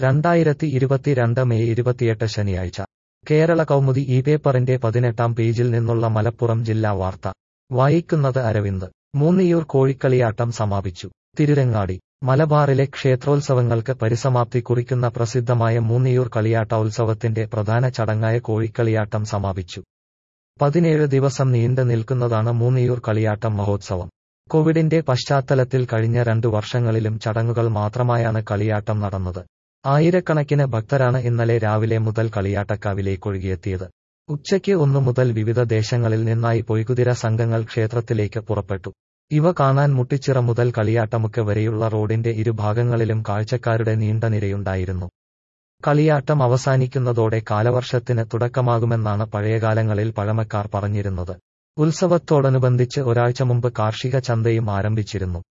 രണ്ടായിരത്തി ഇരുപത്തിരണ്ട് മെയ് ഇരുപത്തിയെട്ട് ശനിയാഴ്ച കേരള കൗമുദി ഈ പേപ്പറിന്റെ പതിനെട്ടാം പേജിൽ നിന്നുള്ള മലപ്പുറം ജില്ലാ വാർത്ത വായിക്കുന്നത് അരവിന്ദ് മൂന്നിയൂർ കോഴിക്കളിയാട്ടം സമാപിച്ചു തിരുരങ്ങാടി മലബാറിലെ ക്ഷേത്രോത്സവങ്ങൾക്ക് പരിസമാപ്തി കുറിക്കുന്ന പ്രസിദ്ധമായ മൂന്നിയൂർ കളിയാട്ട ഉത്സവത്തിന്റെ പ്രധാന ചടങ്ങായ കോഴിക്കളിയാട്ടം സമാപിച്ചു പതിനേഴ് ദിവസം നീണ്ടു നിൽക്കുന്നതാണ് മൂന്നിയൂർ കളിയാട്ടം മഹോത്സവം കോവിഡിന്റെ പശ്ചാത്തലത്തിൽ കഴിഞ്ഞ രണ്ടു വർഷങ്ങളിലും ചടങ്ങുകൾ മാത്രമായാണ് കളിയാട്ടം നടന്നത് ആയിരക്കണക്കിന് ഭക്തരാണ് ഇന്നലെ രാവിലെ മുതൽ കളിയാട്ടക്കാവിലേക്കൊഴുകിയെത്തിയത് ഉച്ചയ്ക്ക് ഒന്നു മുതൽ വിവിധ ദേശങ്ങളിൽ നിന്നായി പൊയ്കുതിര സംഘങ്ങൾ ക്ഷേത്രത്തിലേക്ക് പുറപ്പെട്ടു ഇവ കാണാൻ മുട്ടിച്ചിറ മുതൽ കളിയാട്ടമുക്ക് വരെയുള്ള റോഡിന്റെ ഇരുഭാഗങ്ങളിലും കാഴ്ചക്കാരുടെ നീണ്ട നിരയുണ്ടായിരുന്നു കളിയാട്ടം അവസാനിക്കുന്നതോടെ കാലവർഷത്തിന് തുടക്കമാകുമെന്നാണ് പഴയകാലങ്ങളിൽ പഴമക്കാർ പറഞ്ഞിരുന്നത് ഉത്സവത്തോടനുബന്ധിച്ച് ഒരാഴ്ച മുമ്പ് കാർഷിക ചന്തയും ആരംഭിച്ചിരുന്നു